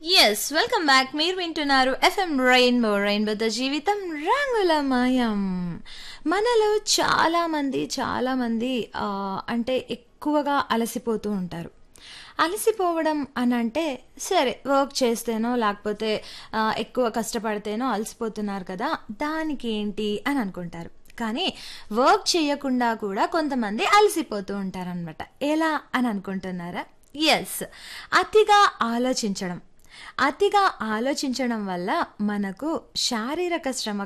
yes welcome back మీరు వింటున్నారు FM rainbow రెయిన్బోతో జీవితం రంగుల మయం మనలో చాలా మంది చాలా మంది ఆ, అంటే ఎక్కువగా అలసిపోతూ ఉంటారు అలసిపోవడం అని అంటే సరే వర్క్ చేస్తేనో లేకపోతే ఆ, ఎక్కువ కష్టపడితేనో అలసిపోతున్నారు కదా దానికి ఏంటి అని అనుకుంటారు కానీ వర్క్ చేయకుండా కూడా కొంతమంది అలసిపోతూ ఉంటారనమాట ఎలా అని అనుకుంటున్నారా ఎస్ అతిగా ఆలోచించడం అతిగా ఆలోచించడం వల్ల మనకు శారీరక శ్రమ